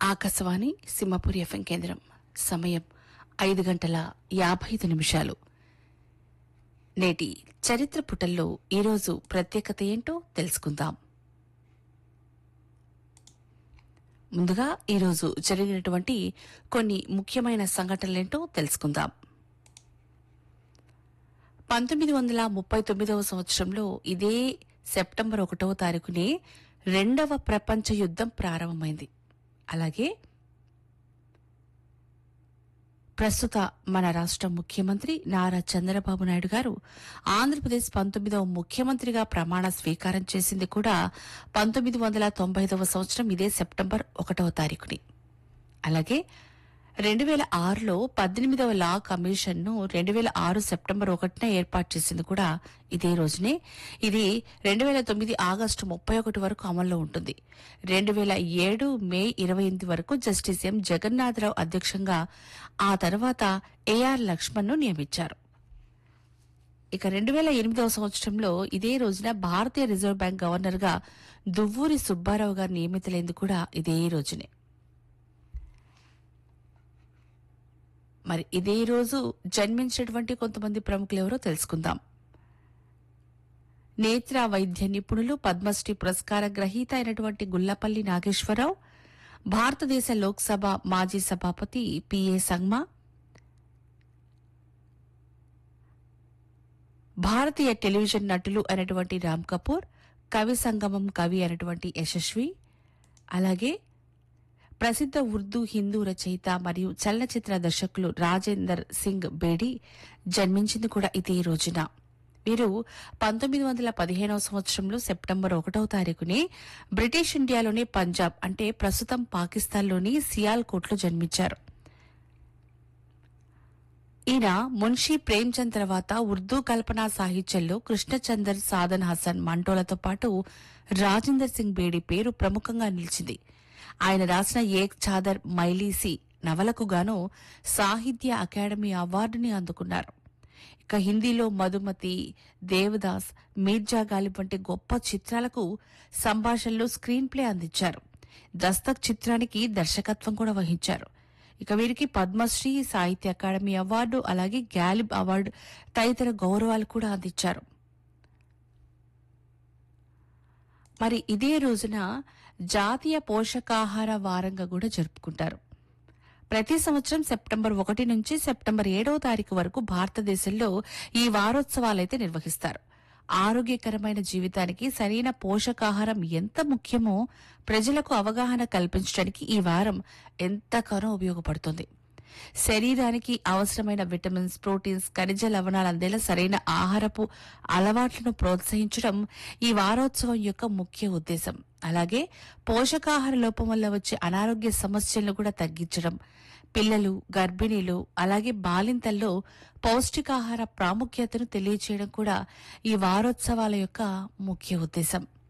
Akashvani Simhapuri FM కేంద్రం సమయం ఐదు గంటల యాభై ఐదు నిమిషాలు నేటి చరిత్ర పుటల్లో ఈరోజు ప్రత్యేకత ఏంటో తెలుసుకుందాం ముందుగా ఈరోజు జరిగినటువంటి కొన్ని ముఖ్యమైన సంఘటనలేంటో తెలుసుకుందాం పంతొమ్మిది వందల ముప్పై తొమ్మిదవ సంవత్సరంలో ఇదే సెప్టెంబర్ ఒకటవ తారీఖునే రెండవ ప్రపంచ యుద్ధం ప్రారంభమైంది అలాగే ప్రస్తుత మన రాష్ట్ర ముఖ్యమంత్రి నారా చంద్రబాబు నాయుడు గారు ఆంధ్రప్రదేశ్ పంతొమ్మిదవ ముఖ్యమంత్రిగా ప్రమాణ స్వీకారం చేసింది కూడా పంతొమ్మిది వందల తొంభై ఐదవ సంవత్సరం ఇదే సెప్టెంబర్ ఒకటవ తారీఖుని అలాగే రెండు వేల ఆరులో పద్దెనిమిదవ లా కమిషన్ను రెండు వేల ఆరు సెప్టెంబర్ ఒకటిన ఏర్పాటు చేసింది కూడా ఇదే రోజునే ఇది రెండు వేల తొమ్మిది ఆగస్టు ముప్పై ఒకటి వరకు అమల్లో ఉంటుంది రెండు వేల ఏడు మే ఇరవై ఎనిమిది వరకు జస్టిస్ ఎం జగన్నాథరావు అధ్యక్షంగా ఆ తర్వాత ఏఆర్ లక్ష్మణ్ను నియమించారు ఇక రెండు వేల ఎనిమిదవ సంవత్సరంలో ఇదే రోజున భారతీయ రిజర్వ్ బ్యాంక్ గవర్నర్గా దువ్వూరి సుబ్బారావు గారు నియమితులైంది కూడా ఇదే రోజునే మరి ఇదే రోజు జన్మించినటువంటి కొంతమంది ప్రముఖులు ఎవరో తెలుసుకుందాం నేత్ర వైద్య నిపుణులు పద్మశ్రీ పురస్కార గ్రహీత అయినటువంటి గుల్లపల్లి నాగేశ్వరరావు భారతదేశ లోక్సభ మాజీ సభాపతి పిఏ సంగ్మా భారతీయ టెలివిజన్ నటులు అయినటువంటి రామ్ కపూర్ కవి సంగమం కవి అయినటువంటి యశస్వి అలాగే ప్రసిద్ధ ఉర్దూ హిందూ రచయిత మరియు చలనచిత్ర దర్శకులు రాజేందర్ సింగ్ బేడి జన్మించింది కూడా ఇదే రోజున వీరు పంతొమ్మిది వందల పదిహేనవ సంవత్సరంలో సెప్టెంబర్ ఒకటవ తారీఖుని బ్రిటిష్ ఇండియాలోని పంజాబ్ అంటే ప్రస్తుతం పాకిస్తాన్లోని సియాల్కోట్లో జన్మించారు ఈయన మున్షీ ప్రేమ్చంద్ తర్వాత ఉర్దూ కల్పనా సాహిత్యంలో కృష్ణచందర్ సాదన్ హసన్ మంటోలతో పాటు రాజేందర్ సింగ్ బేడి పేరు ప్రముఖంగా నిలిచింది ఆయన రాసిన ఏక్ చాదర్ మైలీసి నవలకు గాను సాహిత్య అకాడమీ అవార్డుని అందుకున్నారు ఇక హిందీలో మధుమతి దేవదాస్ మీర్జా గాలిబ్ వంటి గొప్ప చిత్రాలకు సంభాషణలు స్క్రీన్ ప్లే అందించారు దస్తక్ చిత్రానికి దర్శకత్వం కూడా వహించారు ఇక వీరికి పద్మశ్రీ సాహిత్య అకాడమీ అవార్డు అలాగే గ్యాలిబ్ అవార్డు తదితర గౌరవాలు కూడా అందించారు మరి ఇదే రోజున జాతీయ పోషకాహార వారంగా కూడా జరుపుకుంటారు ప్రతి సంవత్సరం సెప్టెంబర్ ఒకటి నుంచి సెప్టెంబర్ ఏడవ తారీఖు వరకు భారతదేశంలో ఈ వారోత్సవాలైతే నిర్వహిస్తారు ఆరోగ్యకరమైన జీవితానికి సరైన పోషకాహారం ఎంత ముఖ్యమో ప్రజలకు అవగాహన కల్పించడానికి ఈ వారం ఎంతగానో ఉపయోగపడుతుంది శరీరానికి అవసరమైన విటమిన్స్ ప్రోటీన్స్ ఖనిజ లవణాలు అందేలా సరైన ఆహారపు అలవాట్లను ప్రోత్సహించడం ఈ వారోత్సవం యొక్క ముఖ్య ఉద్దేశం అలాగే పోషకాహార లోపం వల్ల వచ్చే అనారోగ్య సమస్యలను కూడా తగ్గించడం పిల్లలు గర్భిణీలు అలాగే బాలింతల్లో పౌష్టికాహార ప్రాముఖ్యతను తెలియచేయడం కూడా ఈ వారోత్సవాల యొక్క ముఖ్య ఉద్దేశం